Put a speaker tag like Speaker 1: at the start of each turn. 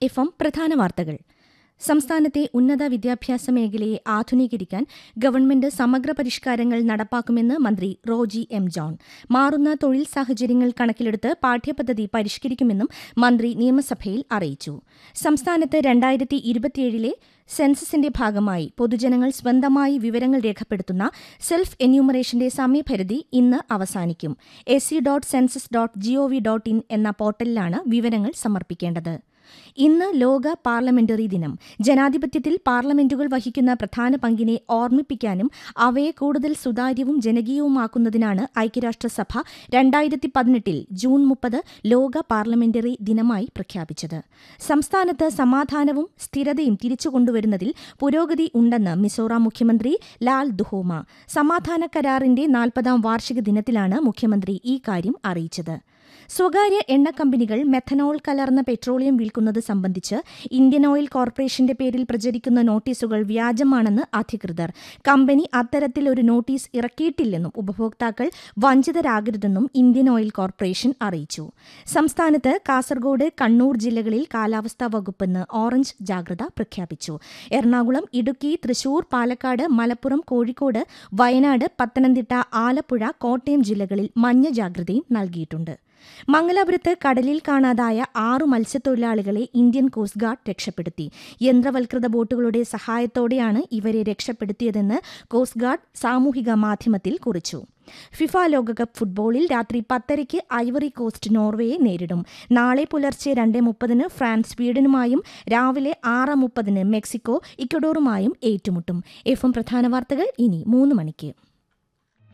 Speaker 1: F M പ്രധാന വാർത്തകൾ സംസ്ഥാനത്തെ ഉന്നത വിദ്യാഭ്യാസ മേഖലയെ ആധുനീകരിക്കാൻ ഗവൺമെന്റ് സമഗ്ര പരിഷ്കാരങ്ങൾ നടപ്പാക്കുമെന്ന് മന്ത്രി റോജി എം ജോൺ മാറുന്ന തൊഴിൽ സാഹചര്യങ്ങൾ കണക്കിലെടുത്ത് പാഠ്യപദ്ധതി പരിഷ്കരിക്കുമെന്നും മന്ത്രി നിയമസഭയിൽ അറിയിച്ചു സംസ്ഥാനത്ത് രണ്ടായിരത്തി ഇരുപത്തിയേഴിലെ സെൻസസിന്റെ ഭാഗമായി പൊതുജനങ്ങൾ സ്വന്തമായി വിവരങ്ങൾ രേഖപ്പെടുത്തുന്ന സെൽഫ് എന്യൂമറേഷന്റെ സമയപരിധി ഇന്ന് അവസാനിക്കും S C dot census dot GOV dot in എന്ന പോർട്ടലിലാണ് വിവരങ്ങൾ സമർപ്പിക്കേണ്ടത് ഇന്ന് ലോക പാർലമെന്ററി ദിനം ജനാധിപത്യത്തിൽ പാർലമെന്റുകൾ വഹിക്കുന്ന പ്രധാന പങ്കിനെ ഓർമ്മിപ്പിക്കാനും അവയെ കൂടുതൽ സുതാര്യവും ജനകീയവുമാക്കുന്നതിനാണ് ഐക്യരാഷ്ട്രസഭ രണ്ടായിരത്തി പതിനെട്ടിൽ ജൂൺ മുപ്പത് ലോക പാർലമെന്ററി ദിനമായി പ്രഖ്യാപിച്ചത് സംസ്ഥാനത്ത് സമാധാനവും സ്ഥിരതയും തിരിച്ചുകൊണ്ടുവരുന്നതിൽ പുരോഗതി ഉണ്ടെന്ന് മിസോറാം മുഖ്യമന്ത്രി ലാൽ ദുഹോമ സമാധാന കരാറിന്റെ നാൽപ്പതാം വാർഷിക ദിനത്തിലാണ് മുഖ്യമന്ത്രി ഈ കാര്യം അറിയിച്ചത് സ്വകാര്യ എണ്ണ കമ്പനികൾ മെഥനോൾ കലർന്ന പെട്രോളിയം വിൽക്കുന്നത് സംബന്ധിച്ച് ഇന്ത്യൻ ഓയിൽ കോർപ്പറേഷന്റെ പേരിൽ പ്രചരിക്കുന്ന നോട്ടീസുകൾ വ്യാജമാണെന്ന് അധികൃതർ കമ്പനി അത്തരത്തിൽ ഒരു നോട്ടീസ് ഇറക്കിയിട്ടില്ലെന്നും ഉപഭോക്താക്കൾ വഞ്ചിതരാകരുതെന്നും ഇന്ത്യൻ ഓയിൽ കോർപ്പറേഷൻ അറിയിച്ചു സംസ്ഥാനത്ത് കാസർഗോഡ് കണ്ണൂർ ജില്ലകളിൽ കാലാവസ്ഥാ വകുപ്പ് ഇന്ന് ഓറഞ്ച് ജാഗ്രത പ്രഖ്യാപിച്ചു എറണാകുളം ഇടുക്കി തൃശൂർ പാലക്കാട് മലപ്പുറം കോഴിക്കോട് വയനാട് പത്തനംതിട്ട ആലപ്പുഴ കോട്ടയം ജില്ലകളിൽ മഞ്ഞ ജാഗ്രതയും നൽകിയിട്ടുണ്ട് മംഗലാപുരത്ത് കടലിൽ കാണാതായ ആറു മത്സ്യത്തൊഴിലാളികളെ ഇന്ത്യൻ കോസ്റ്റ് ഗാർഡ് രക്ഷപ്പെടുത്തി യന്ത്രവൽകൃത ബോട്ടുകളുടെ സഹായത്തോടെയാണ് ഇവരെ രക്ഷപ്പെടുത്തിയതെന്ന് കോസ്റ്റ് ഗാർഡ് സാമൂഹിക മാധ്യമത്തിൽ കുറിച്ചു ഫിഫ ലോകകപ്പ് ഫുട്ബോളിൽ രാത്രി പത്തരയ്ക്ക് ഐവറി കോസ്റ്റ് നോർവേയെ നേരിടും നാളെ പുലർച്ചെ രണ്ട് മുപ്പതിന് ഫ്രാൻസ് സ്വീഡനുമായും രാവിലെ ആറ് മുപ്പതിന് മെക്സിക്കോ ഇക്വഡോറുമായും ഏറ്റുമുട്ടും എഫ് എം പ്രധാന വാർത്തകൾ ഇനി മൂന്ന് മണിക്ക്